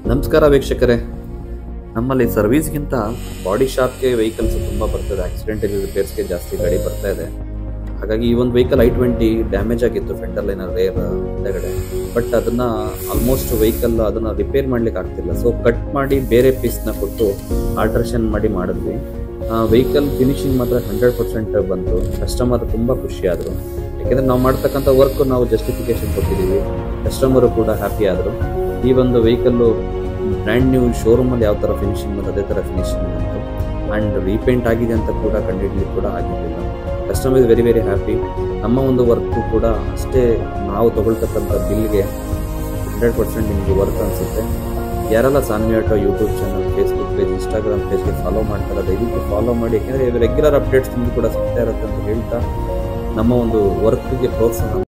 ನಮಸ್ಕಾರ ವೀಕ್ಷಕರೇ ನಮ್ಮಲ್ಲಿ ಸರ್ವಿಸ್ಗಿಂತ ಬಾಡಿ ಶಾಪ್ಗೆ ವೆಹಿಕಲ್ಸ್ ತುಂಬ ಬರ್ತದೆ ಆಕ್ಸಿಡೆಂಟಲ್ ರಿಪೇರ್ಸ್ಗೆ ಜಾಸ್ತಿ ಗಾಡಿ ಬರ್ತಾ ಇದೆ ಹಾಗಾಗಿ ಈ ಒಂದು ವೆಹಿಕಲ್ ಐ ಟ್ವೆಂಟಿ ಡ್ಯಾಮೇಜ್ ಆಗಿತ್ತು ಫೆಂಡರ್ ಲೈನರ್ ರೇರ್ ಹಿಂದೆಗಡೆ ಬಟ್ ಅದನ್ನ ಆಲ್ಮೋಸ್ಟ್ ವೆಹಿಕಲ್ ಅದನ್ನ ರಿಪೇರ್ ಮಾಡ್ಲಿಕ್ಕೆ ಆಗ್ತಿಲ್ಲ ಸೊ ಕಟ್ ಮಾಡಿ ಬೇರೆ ಪೀಸ್ನ ಕೊಟ್ಟು ಆಲ್ಟ್ರೇಷನ್ ಮಾಡಿ ಮಾಡಿದ್ವಿ ವೆಹಿಕಲ್ ಫಿನಿಶಿಂಗ್ ಮಾತ್ರ ಹಂಡ್ರೆಡ್ ಪರ್ಸೆಂಟ್ ಬಂತು ಕಸ್ಟಮರ್ ತುಂಬ ಖುಷಿಯಾದರು ಯಾಕೆಂದ್ರೆ ನಾವು ಮಾಡ್ತಕ್ಕಂಥ ವರ್ಕ್ ನಾವು ಜಸ್ಟಿಫಿಕೇಶನ್ ಕೊಟ್ಟಿದ್ದೀವಿ ಕಸ್ಟಮರು ಕೂಡ ಹ್ಯಾಪಿ ಆದರು ಈ ಒಂದು ವೆಹಿಕಲ್ಲು ಬ್ರ್ಯಾಂಡ್ ನ್ಯೂ ಶೋರೂಮಲ್ಲಿ ಯಾವ ಥರ ಫಿನಿಶಿಂಗ್ ಬಂತು ಅದೇ ಥರ ಫಿನಿಶಿಂಗ್ ಬಂತು ಆ್ಯಂಡ್ ರೀಪೇಂಟ್ ಆಗಿದೆ ಅಂತ ಕೂಡ ಕಂಡಿಡ್ಲಿಕ್ಕೆ ಕೂಡ ಆಗಿರಲಿಲ್ಲ customer is very very happy ನಮ್ಮ ಒಂದು ವರ್ಕು ಕೂಡ ಅಷ್ಟೇ ನಾವು ತಗೊಳ್ತಕ್ಕಂಥ ಬಿಲ್ಗೆ ಹಂಡ್ರೆಡ್ ಪರ್ಸೆಂಟ್ ನಿಮಗೆ ವರ್ಕ್ ಅನಿಸುತ್ತೆ ಯಾರೆಲ್ಲ Saanvi auto YouTube channel Facebook page Instagram ಪೇಜ್ಗೆ ಫಾಲೋ ಮಾಡ್ತಾರೆ ದಯವಿಟ್ಟು ಫಾಲೋ ಮಾಡಿ ಯಾಕೆಂದರೆ ರೆಗ್ಯುಲರ್ ಅಪ್ಡೇಟ್ಸ್ ನಿಮಗೆ ಕೂಡ ಸಿಗ್ತಾ ಇರುತ್ತೆ ಅಂತ ಹೇಳ್ತಾ ನಮ್ಮ ಒಂದು ವರ್ಕ್ಗೆ ಪ್ರೋತ್ಸಾಹ